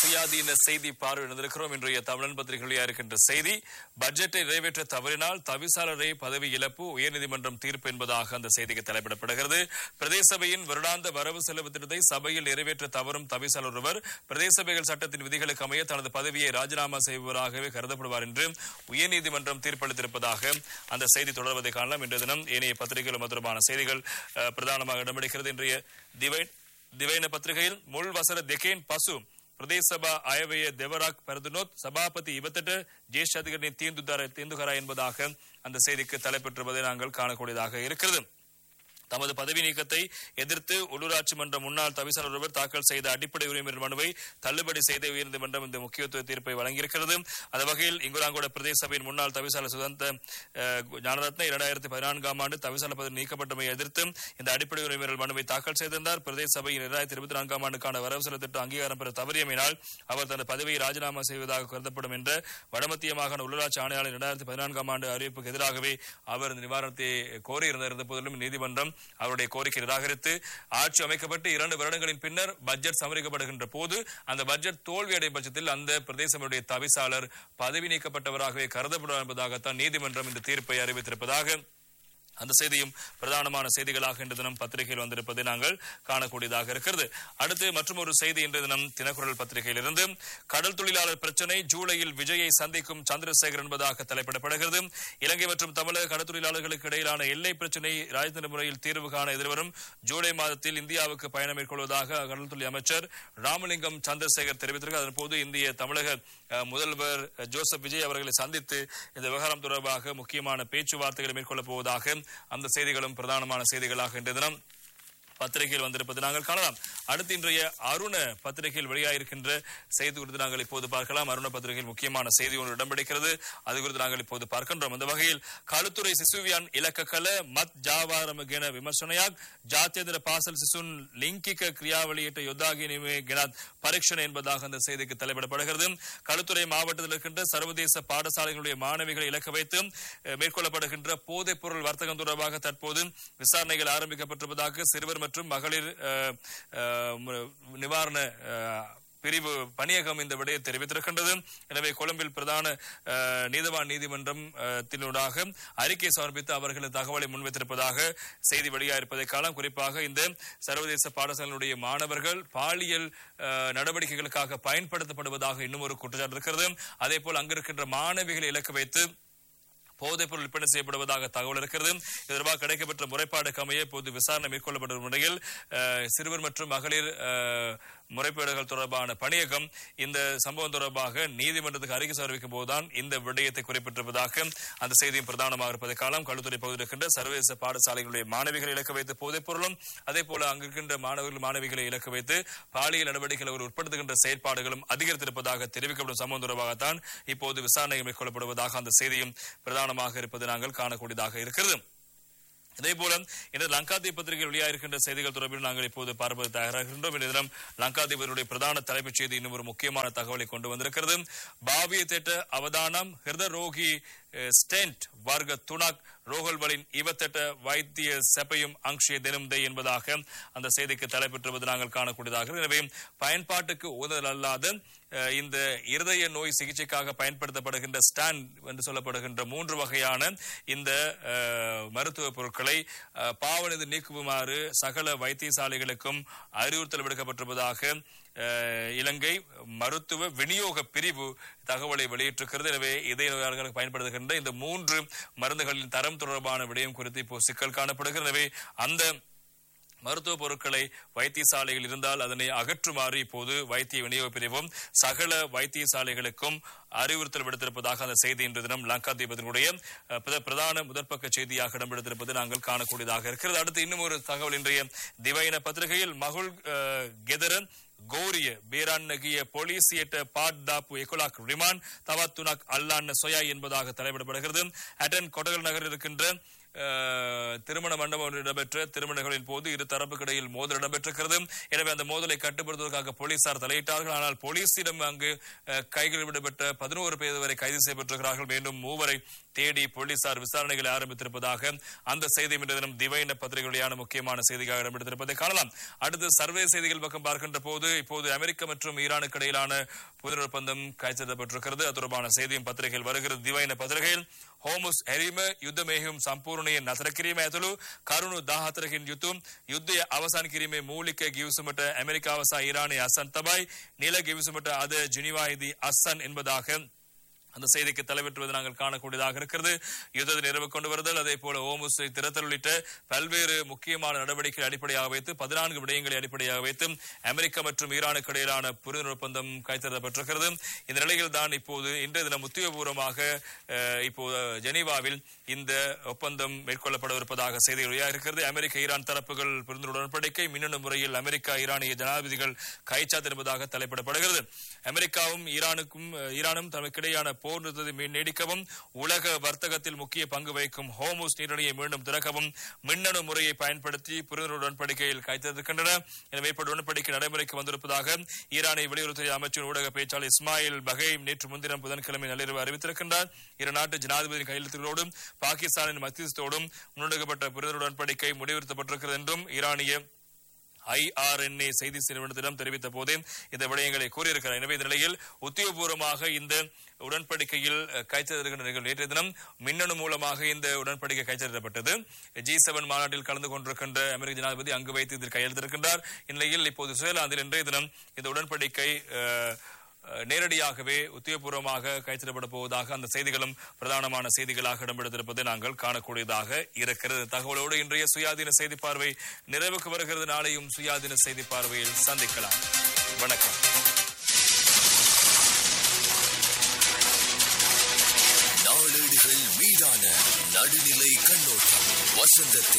சுயாதீன செய்தி பார்வையிட்டிருக்கிறோம் இன்றைய தமிழன் பத்திரிகையா இருக்கின்ற செய்தி பட்ஜெட்டை நிறைவேற்ற தவறினால் தவிசாளரை பதவி இழப்பு உயர்நீதிமன்றம் தீர்ப்பு என்பதாக அந்த செய்திக்கு தலைப்பிடப்படுகிறது பிரதேச சபையின் வருடாந்த வரவு செலவு திட்டத்தை சபையில் நிறைவேற்ற தவறும் தவிசாளர் ஒருவர் பிரதேச சபைகள் சட்டத்தின் விதிகளுக்கு அமைய தனது பதவியை ராஜினாமா செய்பவராகவே கருதப்படுவார் என்று உயர்நீதிமன்றம் தீர்ப்பளித்திருப்பதாக அந்த செய்தி தொடர்வதை காணலாம் இன்றைய தினம் ஏனைய பத்திரிகைகள் தொடர்பான செய்திகள் அஹ், பிரதானமாக இடம்பெடுக்கிறது இன்றைய திவை දිවයින පත්‍රිකയിൽ මුල් වසර දෙකෙන් පසු ප්‍රදේශ සභා අයවැය දෙවරක් පැරදුනොත් சபாபதி இவத்திட்ட ஜேஷ் அதிகாரியின் தீர்ந்துதார தீர்ந்துகரா என்பதாக அந்த செய்திக்கு தலைப்பெற்றுவதை நாங்கள் காணக்கூடியதாக இருக்கிறது தமது பதவி நீக்கத்தை எதிர்த்து உள்ளூராட்சி மன்ற முன்னாள் தவிசாளர் ஒருவர் தாக்கல் செய்த அடிப்படை உரிமை மனுவை தள்ளுபடி செய்த உயர்நீதிமன்றம் இந்த முக்கியத்துவ தீர்ப்பை வழங்கியிருக்கிறது அந்த வகையில் இங்குராங்கோட பிரதேச சபையின் முன்னாள் தவிசாளர் சுதந்த அஹ், ஞானரத்ன இரண்டாயிரத்தி பதினான்காம் ஆண்டு தவிசாளர் பதவி நீக்கப்பட்டமை எதிர்த்து இந்த அடிப்படை உரிமை மனுவை தாக்கல் செய்திருந்தார் பிரதேச சபையின் இரண்டாயிரத்தி இருபத்தி நான்காம் ஆண்டுக்கான வரவு செலவு திட்டம் அங்கீகாரம் பெற தவறியமையினால் அவர் தனது பதவியை ராஜினாமா செய்வதாக கருதப்படும் என்ற வடமத்திய மாகாண உள்ளூராட்சி ஆணையாளர் இரண்டாயிரத்தி பதினான்காம் ஆண்டு அறிவிப்புக்கு எதிராகவே அவர் இந்த நிவாரணத்தை கோரியிருந்த இருந்த போதிலும் நீதிமன்றம் அவருடைய கோரிக்கை நிராகரித்து ஆட்சி அமைக்கப்பட்டு இரண்டு வருடங்களின் பின்னர் பட்ஜெட் சமரிக்கப்படுகின்ற போது அந்த பட்ஜெட் தோல்வியடையும் பட்சத்தில் அந்த பிரதேசமுடைய தவிசாளர் பதவி நீக்கப்பட்டவராகவே கருதப்படுவார் என்பதாகத்தான் நீதிமன்றம் இந்த தீர்ப்பை அறிவித்திருப்பதாக அந்த செய்தியும் பிரதானமான செய்திகளாக இன்று தினம் பத்திரிகையில் வந்திருப்பதை நாங்கள் காணக்கூடியதாக இருக்கிறது அடுத்து மற்றும் ஒரு செய்தி இன்று தினம் தினக்குரல் பத்திரிகையிலிருந்து கடல் தொழிலாளர் பிரச்சனை ஜூலையில் விஜயை சந்திக்கும் சந்திரசேகர் என்பதாக தலைப்பிடப்படுகிறது இலங்கை மற்றும் தமிழக கடல் தொழிலாளர்களுக்கு இடையிலான எல்லை பிரச்சனை ராஜதந்திர முறையில் தீர்வு காண எதிர்வரும் ஜூலை மாதத்தில் இந்தியாவுக்கு பயணம் மேற்கொள்வதாக கடல்துறை அமைச்சர் ராமலிங்கம் சந்திரசேகர் தெரிவித்திருக்கிறார் அதன்போது இந்திய தமிழக அஹ், முதல்வர் அஹ், ஜோசப் விஜய் அவர்களை சந்தித்து இந்த விவகாரம் தொடர்பாக முக்கியமான பேச்சுவார்த்தைகளை மேற்கொள்ளப் போவதாக அந்த செய்திகளும் பிரதானமான செய்திகளாக இன்றைய தினம் பத்திரிகையில் வந்திருப்பது நாங்கள் காணலாம் அடுத்து இன்றைய அருண பத்திரிகையில் வெளியாயிருக்கின்ற செய்தி குறித்து நாங்கள் இப்போது பார்க்கலாம் அருண பத்திரிகையில் முக்கியமான செய்தி ஒன்று இடம்பிடிக்கிறது அது குறித்து நாங்கள் இப்போது பார்க்கின்றோம் அந்த வகையில் களுத்துறை சிசுவியான் இலக்க கல மத் ஜாவாரமகென விமர்சனையாக் ஜாத்தியந்திர பாசல் சிசுன் லிங்கிக கிரியாவளியிட்ட யுத்தாகி நிமே கெனாத் பரீட்சணை என்பதாக அந்த செய்திக்கு தலைப்பிடப்படுகிறது களுத்துறை மாவட்டத்தில் இருக்கின்ற சர்வதேச பாடசாலைகளுடைய மாணவிகளை இலக்க வைத்து அஹ், மேற்கொள்ளப்படுகின்ற போதைப் பொருள் வர்த்தகம் தொடர்பாக தற்போது விசாரணைகள் ஆரம்பிக்கப்பட்டிருப்பதாக சிறுவர் மற்றும் மகளிர் அஹ், அஹ், மு- நிவாரண அஹ், பிரிவு பணியகம் இந்த விடயம் தெரிவித்திருக்கின்றது எனவே கொழும்பில் பிரதான அஹ், நீதவான் நீதிமன்றம் அஹ், தினூடாக அறிக்கை சமர்ப்பித்து அவர்கள் தகவலை முன்வைத்திருப்பதாக செய்தி வெளியாயிருப்பதை காலம் குறிப்பாக இந்த சர்வதேச பாடசாலைகளுடைய மாணவர்கள் பாலியல் அஹ், நடவடிக்கைகளுக்காக பயன்படுத்தப்படுவதாக இன்னும் ஒரு குற்றச்சாட்டு இருக்கிறது அதே போல் அங்கிருக்கின்ற மாணவிகளை இலக்கு வைத்து போதைப் பொருள் விற்பனை செய்யப்படுவதாக தகவல் இருக்கிறது இது தொடர்பாக கிடைக்கப்பெற்ற முறைப்பாடுக்கு அமைய இப்போது விசாரணை மேற்கொள்ளப்பட்ட முறையில் அஹ், சிறுவர் மற்றும் மகளிர் அஹ், முறைப்பாடுகள் தொடர்பான பணியகம் இந்த சம்பவம் தொடர்பாக நீதிமன்றத்துக்கு அறிக்கை சமர்ப்பிக்கும் போதுதான் இந்த விடயத்தை குறிப்பிட்டிருப்பதாக அந்த செய்தியும் பிரதானமாக இருப்பதை காலம் களுத்துறை பகுதியில் இருக்கின்ற சர்வதேச பாடசாலைகளுடைய மாணவிகளை இலக்க வைத்து போதைப் பொருளும் அதே போல அங்கிருக்கின்ற மாணவர்கள் மாணவிகளை இலக்க வைத்து பாலியல் நடவடிக்கைகளை அவர் உட்படுத்துகின்ற செயற்பாடுகளும் அதிகரித்திருப்பதாக தெரிவிக்கப்படும் சம்பவம் தொடர்பாகத்தான் இப்போது விசாரணை மேற்கொள்ளப்படுவதாக அந்த செய்தியும் பிரதானமாக இருப்பது நாங்கள் காணக்கூடியதாக இருக்கிறது இதே போல இந்த லங்காதீப் பத்திரிகை வெளியாயிருக்கின்ற செய்திகள் தொடர்பில் நாங்கள் இப்போது பார்ப்பது தயாராகின்றோம் இந்த தினம் லங்காதீபனுடைய பிரதான தலைப்புச் செய்தி இன்னும் ஒரு முக்கியமான தகவலை கொண்டு வந்திருக்கிறது பாவிய திட்ட அவதானம் ஹிருத ரோகி அஹ், ஸ்டென்ட் வர்க்க துணக் ரோகல்வலின் இவத்தட்ட வைத்திய செப்பையும் அங்ஷிய தினம் தே என்பதாக அந்த செய்திக்கு தலைப்பெற்றுவது நாங்கள் காணக்கூடியதாக எனவே பயன்பாட்டுக்கு உதல் அல்லாத அஹ், இந்த இருதய நோய் சிகிச்சைக்காக பயன்படுத்தப்படுகின்ற ஸ்டாண்ட் என்று சொல்லப்படுகின்ற மூன்று வகையான இந்த அஹ், மருத்துவ பொருட்களை அஹ், பாவனது நீக்குமாறு சகல வைத்தியசாலைகளுக்கும் அறிவுறுத்தல் விடுக்கப்பட்டிருப்பதாக அஹ், இலங்கை மருத்துவ விநியோக பிரிவு தகவலை வெளியிட்டிருக்கிறது எனவே இதய நோயாளர்களுக்கு பயன்படுத்துகின்ற இந்த மூன்று மருந்துகளின் தரம் தொடர்பான விடயம் குறித்து இப்போ சிக்கல் காணப்படுகிறது எனவே அந்த மருத்துவ பொருட்களை வைத்தியசாலையில் இருந்தால் அதனை அகற்றுமாறு இப்போது வைத்திய விநியோக பிரிவும் சகல வைத்தியசாலைகளுக்கும் அறிவுறுத்தல் விடுத்திருப்பதாக அந்த செய்தி இன்று தினம் லங்கா தீபத்தினுடைய அஹ், பிர- பிரதான முதற்பக்க செய்தியாக இடம்பெடுத்திருப்பது நாங்கள் காணக்கூடியதாக இருக்கிறது அடுத்து இன்னும் ஒரு தகவல் இன்றைய திவையின பத்திரிகையில் மகுள் அஹ், கெதரன் ගෝරිය බේරන්න ගිය පොලිසියට පාඩ්දාපු එකොලක් ரிமான் தவத்துனக் அல்லாන්න சொயா என்பதாக தலைப்பிடப்படுகிறது அட்டன் கொடகல் நகரில் இருக்கின்ற அஹ், திருமண மண்டபம் ஒன்றில் இடம்பெற்ற திருமணங்களின் போது இரு தரப்புக்கிடையில் மோதல் இடம்பெற்றிருக்கிறது எனவே அந்த மோதலை கட்டுப்படுத்துவதற்காக போலீசார் தலையிட்டார்கள் ஆனால் போலீசிடம் அங்கு அஹ், கைகளில் விடப்பட்ட பதினோரு பேர் வரை கைது செய்யப்பட்டிருக்கிறார்கள் மீண்டும் மூவரை தேடி போலீசார் விசாரணைகளை ஆரம்பித்திருப்பதாக அந்த செய்தி இன்றைய தினம் திவைன பத்திரிகையான முக்கியமான செய்தியாக இடம்பெற்றிருப்பதை காணலாம் அடுத்து சர்வே செய்திகள் பக்கம் பார்க்கின்ற போது இப்போது அமெரிக்க மற்றும் ஈரானுக்கு இடையிலான புதிய ஒப்பந்தம் கைச்செல்லப்பட்டிருக்கிறது அது தொடர்பான செய்தியும் பத்திரிகையில் வருகிறது திவைன பத்திரிகையில் හෝමුස් ඇරීම යුද්ධ මෙහිුම් සම්පූර්ණයෙන් නතර කිරීම ඇතුළු කරුණු දාහතරකින් යුතුම් යුද්ධය අවසන් කිරීමේ මූලික ගිවිසුමට ඇමරිකාව සහ ඊරානය අසන් තබයි නිල ගිවිසුමට අද ජිනිවාහිදී අස්සන් என்பதாக அந்த செய்திக்கு தலைவற்றுவதை நாங்கள் காணக்கூடியதாக இருக்கிறது யுத்தத்தை நிறைவு கொண்டு வருதல் அதே போல ஓமுஸை திறத்தல் உள்ளிட்ட பல்வேறு முக்கியமான நடவடிக்கைகளை அடிப்படையாக வைத்து பதினான்கு விடயங்களை அடிப்படையாக வைத்து அமெரிக்கா மற்றும் ஈரானுக்கு இடையிலான புரிந்துணர்வு ஒப்பந்தம் கைத்தறப்பட்டிருக்கிறது இந்த நிலையில் தான் இப்போது இன்றைய தினம் உத்தியோகபூர்வமாக அஹ், இப்போது ஜெனீவாவில் இந்த ஒப்பந்தம் மேற்கொள்ளப்படவிருப்பதாக செய்திகள் வெளியாக இருக்கிறது அமெரிக்க ஈரான் தரப்புகள் புரிந்துணர்வு உடன்படிக்கை மின்னணு முறையில் அமெரிக்கா ஈரானிய ஜனாதிபதிகள் கைச்சாத்திருப்பதாக தலைப்பிடப்படுகிறது அமெரிக்காவும் ஈரானுக்கும் அஹ், ஈரானும் தமக்கிடையான போர் நிறுத்தத்தை மீ- நீடிக்கவும் உலக வர்த்தகத்தில் முக்கிய பங்கு வகிக்கும் ஹோமோஸ் நீரணியை மீண்டும் திறக்கவும் மின்னணு முறையை பயன்படுத்தி புரிந்துணர்வு உடன்படிக்கையில் கைத்திருக்கின்றன எனவே இப்படி உடன்படிக்கை நடைமுறைக்கு வந்திருப்பதாக ஈரானை வெளியுறவுத்துறை அமைச்சர் ஊடக பேச்சாளர் இஸ்மாயில் பகை நேற்று முன்தினம் புதன்கிழமை நள்ளிரவு அறிவித்திருக்கின்றார் இரு நாட்டு ஜனாதிபதி கையெழுத்துகளோடும் பாகிஸ்தானின் மத்தியஸ்தோடும் முன்னெடுக்கப்பட்ட புரிந்துணர்வு உடன்படிக்கை முடிவுறுத்தப்பட்டிருக்கிறது என்றும் ஈரானிய ஐஆர்என்ஏ செய்தி நிறுவனத்திடம் தெரிவித்த போதே இந்த விடயங்களை கூறியிருக்கிறார் எனவே இந்த நிலையில் உத்தியோகபூர்வமாக இந்த உடன்படிக்கையில் அஹ், கைச்செழுத்திருக்கின்ற நிகழ்வு நேற்றைய தினம் மின்னணு மூலமாக இந்த உடன்படிக்கை கைச்செழுத்தப்பட்டது ஜி செவன் மாநாட்டில் கலந்து கொண்டிருக்கின்ற அமெரிக்க ஜனாதிபதி அங்கு வைத்து இதில் கையெழுத்திருக்கின்றார் இந்நிலையில் இப்போது சுயலாந்தில் இன்றைய தினம் இந்த உடன்படிக்கை அஹ், அஹ், நேரடியாகவே உத்தியோகபூர்வமாக கைச்சிடப்பட போவதாக அந்த செய்திகளும் பிரதானமான செய்திகளாக இடம்பெடுத்திருப்பதை நாங்கள் காணக்கூடியதாக இருக்கிறது தகவலோடு இன்றைய சுயாதீன செய்தி பார்வை நிறைவுக்கு வருகிறது நாளையும் சுயாதீன செய்தி பார்வையில் சந்திக்கலாம் வணக்கம் நாளேடுகள் மீதான நடுநிலை கண்ணோட்டம் வசந்தத்தில்